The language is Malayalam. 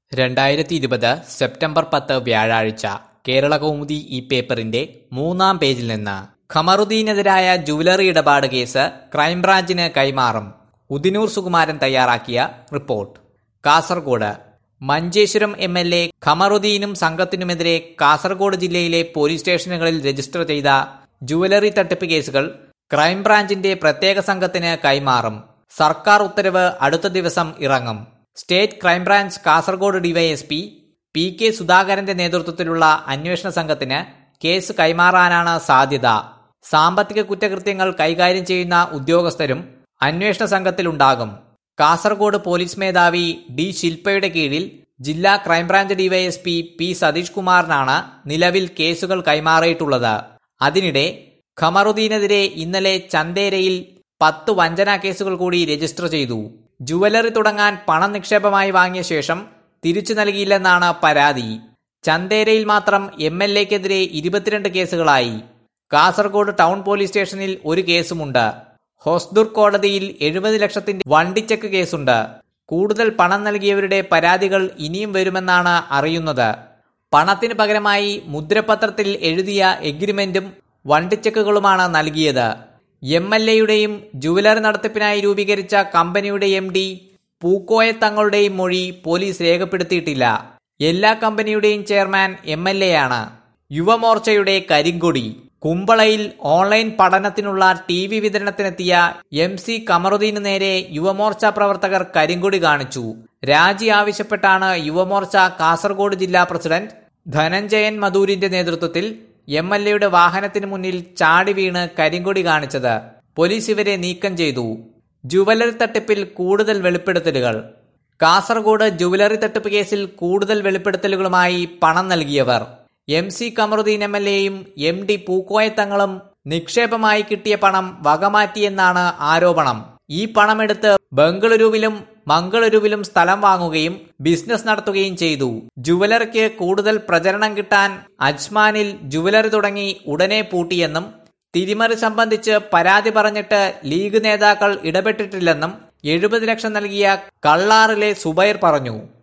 രണ്ടായിരത്തി ഇരുപത് സെപ്റ്റംബർ പത്ത് വ്യാഴാഴ്ച കേരള കൗമുദി ഈ പേപ്പറിന്റെ മൂന്നാം പേജിൽ നിന്ന് ഖമറുദ്ദീനെതിരായ ജുവലറി ഇടപാട് കേസ് ക്രൈംബ്രാഞ്ചിന് കൈമാറും ഉദിനൂർ സുകുമാരൻ തയ്യാറാക്കിയ report Kasaragod Manjeshwaram M L A ഖമറുദ്ദീനും സംഘത്തിനുമെതിരെ കാസർഗോഡ് ജില്ലയിലെ പോലീസ് സ്റ്റേഷനുകളിൽ രജിസ്റ്റർ ചെയ്ത ജുവലറി തട്ടിപ്പ് കേസുകൾ ക്രൈംബ്രാഞ്ചിന്റെ പ്രത്യേക സംഘത്തിന് കൈമാറും സർക്കാർ ഉത്തരവ് അടുത്ത ദിവസം ഇറങ്ങും state crime branch Kasaragod DYSP P K സുധാകരന്റെ നേതൃത്വത്തിലുള്ള അന്വേഷണ സംഘത്തിന് കേസ് കൈമാറാനാണ് സാധ്യത സാമ്പത്തിക കുറ്റകൃത്യങ്ങൾ കൈകാര്യം ചെയ്യുന്ന ഉദ്യോഗസ്ഥരും അന്വേഷണ സംഘത്തിലുണ്ടാകും കാസർഗോഡ് പോലീസ് മേധാവി ഡി ശില്പയുടെ കീഴിൽ ജില്ലാ ക്രൈംബ്രാഞ്ച് ഡിവൈഎസ്പി പി സതീഷ് കുമാറിനാണ് നിലവിൽ കേസുകൾ കൈമാറിയിട്ടുള്ളത് അതിനിടെ ഖമറുദ്ദീനെതിരെ ഇന്നലെ ചന്തേരയിൽ പത്ത് വഞ്ചനാ കേസുകൾ കൂടി രജിസ്റ്റർ ചെയ്തു ജുവലറി തുടങ്ങാൻ പണം നിക്ഷേപമായി വാങ്ങിയ ശേഷം തിരിച്ചു നൽകിയില്ലെന്നാണ് പരാതി ചന്തേരയിൽ മാത്രം എം എൽ എക്കെതിരെ ഇരുപത്തിരണ്ട് കേസുകളായി കാസർഗോഡ് ടൗൺ പോലീസ് സ്റ്റേഷനിൽ ഒരു കേസുമുണ്ട് ഹോസ്ദുർ കോടതിയിൽ എഴുപത് ലക്ഷത്തിന്റെ വണ്ടിച്ചെക്ക് കേസുണ്ട് കൂടുതൽ പണം നൽകിയവരുടെ പരാതികൾ ഇനിയും വരുമെന്നാണ് അറിയുന്നത് പണത്തിന് പകരമായി മുദ്രപത്രത്തിൽ എഴുതിയ എഗ്രിമെന്റും വണ്ടിച്ചെക്കുകളുമാണ് നൽകിയത് എം എൽ എയുടെയും ജുവലറി നടത്തിപ്പിനായി രൂപീകരിച്ച കമ്പനിയുടെ എം ഡി പൂക്കോയ തങ്ങളുടെയും മൊഴി പോലീസ് രേഖപ്പെടുത്തിയിട്ടില്ല എല്ലാ കമ്പനിയുടെയും ചെയർമാൻ എം എൽ എ ആണ് യുവമോർച്ചയുടെ കരിങ്കൊടി കുമ്പളയിൽ ഓൺലൈൻ പഠനത്തിനുള്ള ടി വി വിതരണത്തിനെത്തിയ എം സി കമറുദ്ദീന് നേരെ യുവമോർച്ച പ്രവർത്തകർ കരിങ്കൊടി കാണിച്ചു രാജി ആവശ്യപ്പെട്ടാണ് യുവമോർച്ച കാസർഗോഡ് ജില്ലാ പ്രസിഡന്റ് ധനഞ്ജയൻ മധൂരിന്റെ നേതൃത്വത്തിൽ എം എൽ എയുടെ വാഹനത്തിന് മുന്നിൽ ചാടി വീണ് കരിങ്കൊടി കാണിച്ചത് പോലീസ് ഇവരെ നീക്കം ചെയ്തു ജുവലറി തട്ടിപ്പിൽ കൂടുതൽ വെളിപ്പെടുത്തലുകൾ കാസർഗോഡ് ജുവലറി തട്ടിപ്പ് കേസിൽ കൂടുതൽ വെളിപ്പെടുത്തലുകളുമായി പണം നൽകിയവർ M C Kamaruddin M L എയും എം ഡി പൂക്കോയത്തങ്ങളും നിക്ഷേപമായി കിട്ടിയ പണം വകമാറ്റിയെന്നാണ് ആരോപണം ഈ പണമെടുത്ത് ബംഗളൂരുവിലും മംഗളൂരുവിലും സ്ഥലം വാങ്ങുകയും ബിസിനസ് നടത്തുകയും ചെയ്തു ജുവലറിക്ക് കൂടുതൽ പ്രചരണം കിട്ടാൻ അജ്മാനിൽ ജുവലറി തുടങ്ങി ഉടനെ പൂട്ടിയെന്നും തിരിമറി സംബന്ധിച്ച് പരാതി പറഞ്ഞിട്ട് ലീഗ് നേതാക്കൾ ഇടപെട്ടിട്ടില്ലെന്നും എഴുപത് ലക്ഷം നൽകിയ കള്ളാറിലെ സുബൈർ പറഞ്ഞു